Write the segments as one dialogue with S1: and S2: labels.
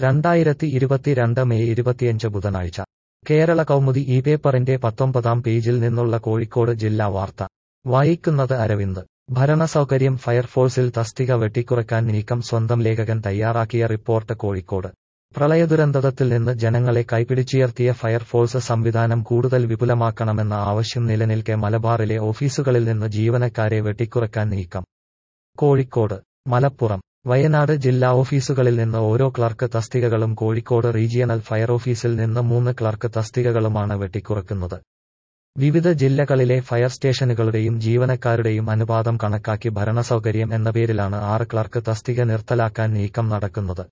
S1: രണ്ടായിരത്തി ഇരുപത്തിരണ്ട് മെയ് ഇരുപത്തിയഞ്ച് ബുധനാഴ്ച കേരള കൗമുദി ഈ പേപ്പറിന്റെ പത്തൊമ്പതാം പേജിൽ നിന്നുള്ള കോഴിക്കോട് ജില്ലാ വാർത്ത വായിക്കുന്നത് അരവിന്ദ് ഭരണസൗകര്യം ഫയർഫോഴ്സിൽ തസ്തിക വെട്ടിക്കുറക്കാൻ നീക്കം സ്വന്തം ലേഖകൻ തയ്യാറാക്കിയ റിപ്പോർട്ട് കോഴിക്കോട് പ്രളയദുരന്തത്തിൽ നിന്ന് ജനങ്ങളെ കൈപിടിച്ചുയർത്തിയ ഫയർഫോഴ്സ് സംവിധാനം കൂടുതൽ വിപുലമാക്കണമെന്ന ആവശ്യം നിലനിൽക്കെ മലബാറിലെ ഓഫീസുകളിൽ നിന്ന് ജീവനക്കാരെ വെട്ടിക്കുറക്കാൻ നീക്കം കോഴിക്കോട് മലപ്പുറം വയനാട് ജില്ലാ ഓഫീസുകളിൽ നിന്ന് ഓരോ ക്ലർക്ക് തസ്തികകളും കോഴിക്കോട് റീജിയണൽ ഫയർ ഓഫീസിൽ നിന്ന് മൂന്ന് ക്ലർക്ക് തസ്തികകളുമാണ് വെട്ടിക്കുറക്കുന്നത് വിവിധ ജില്ലകളിലെ ഫയർ സ്റ്റേഷനുകളുടെയും ജീവനക്കാരുടെയും അനുപാതം കണക്കാക്കി ഭരണസൗകര്യം എന്ന പേരിലാണ് ആറ് ക്ലർക്ക് തസ്തിക നിർത്തലാക്കാൻ നീക്കം നടക്കുന്നത്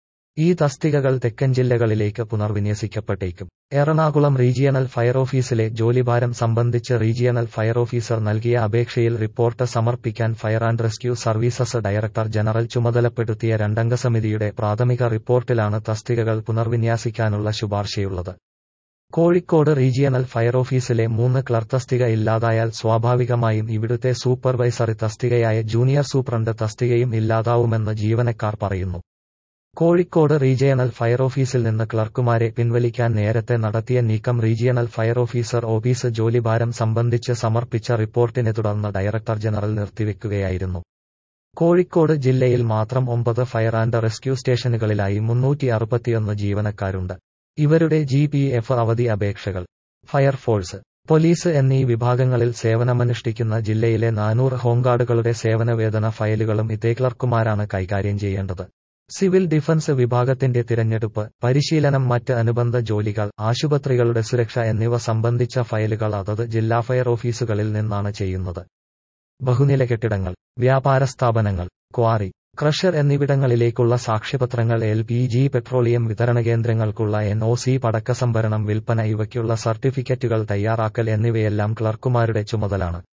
S1: ഈ തസ്തികകൾ തെക്കൻ ജില്ലകളിലേക്ക് പുനർവിന്യസിക്കപ്പെട്ടേക്കും എറണാകുളം റീജിയണൽ ഫയർ ഓഫീസിലെ ജോലിഭാരം സംബന്ധിച്ച് റീജിയണൽ ഫയർ ഓഫീസർ നൽകിയ അപേക്ഷയിൽ റിപ്പോർട്ട് സമർപ്പിക്കാൻ fire and rescue services director general ചുമതലപ്പെടുത്തിയ രണ്ടംഗ സമിതിയുടെ പ്രാഥമിക റിപ്പോർട്ടിലാണ് തസ്തികകൾ പുനർവിന്യാസിക്കാനുള്ള ശുപാർശയുള്ളത് കോഴിക്കോട് റീജിയണൽ ഫയർ ഓഫീസിലെ മൂന്ന് ക്ലർക്ക് തസ്തിക ഇല്ലാതായാൽ സ്വാഭാവികമായും ഇവിടുത്തെ സൂപ്പർവൈസറി തസ്തികയായ ജൂനിയർ സൂപ്രണ്ട് തസ്തികയും ഇല്ലാതാവുമെന്ന് ജീവനക്കാർ പറയുന്നു കോഴിക്കോട് റീജിയണൽ ഫയർ ഓഫീസിൽ നിന്ന് ക്ലർക്കുമാരെ പിൻവലിക്കാൻ നേരത്തെ നടത്തിയ നീക്കം റീജിയണൽ ഫയർ ഓഫീസർ ഓഫീസ് ജോലിഭാരം സംബന്ധിച്ച് സമർപ്പിച്ച റിപ്പോർട്ടിനെ തുടർന്ന് ഡയറക്ടർ ജനറൽ നിർത്തിവെക്കുകയായിരുന്നു കോഴിക്കോട് ജില്ലയിൽ മാത്രം ഒമ്പത് ഫയർ ആൻഡ് റെസ്ക്യൂ സ്റ്റേഷനുകളിലായി മുന്നൂറ്റി അറുപത്തിയൊന്ന് ജീവനക്കാരുണ്ട് ഇവരുടെ ജി പി എഫ് അവധി അപേക്ഷകൾ ഫയർഫോഴ്സ് പോലീസ് എന്നീ വിഭാഗങ്ങളിൽ സേവനമനുഷ്ഠിക്കുന്ന ജില്ലയിലെ നാനൂറ് ഹോംഗാർഡുകളുടെ സേവനവേതന ഫയലുകളും ഇതേ ക്ലർക്കുമാരാണ് കൈകാര്യം ചെയ്യേണ്ടത് സിവിൽ ഡിഫൻസ് വിഭാഗത്തിന്റെ തിരഞ്ഞെടുപ്പ് പരിശീലനം മറ്റ് അനുബന്ധ ജോലികൾ ആശുപത്രികളുടെ സുരക്ഷ എന്നിവ സംബന്ധിച്ച ഫയലുകൾ അതത് ജില്ലാ ഫയർ ഓഫീസുകളിൽ നിന്നാണ് ചെയ്യുന്നത് ബഹുനില കെട്ടിടങ്ങൾ വ്യാപാര സ്ഥാപനങ്ങൾ ക്വാറി ക്രഷർ എന്നിവിടങ്ങളിലേക്കുള്ള സാക്ഷ്യപത്രങ്ങൾ എൽ പി ജി പെട്രോളിയം വിതരണ കേന്ദ്രങ്ങൾക്കുള്ള എൻ ഒ സി പടക്ക സംഭരണം വിൽപ്പന ഇവയ്ക്കുള്ള സർട്ടിഫിക്കറ്റുകൾ തയ്യാറാക്കൽ എന്നിവയെല്ലാം ക്ലർക്കുമാരുടെ ചുമതലാണ്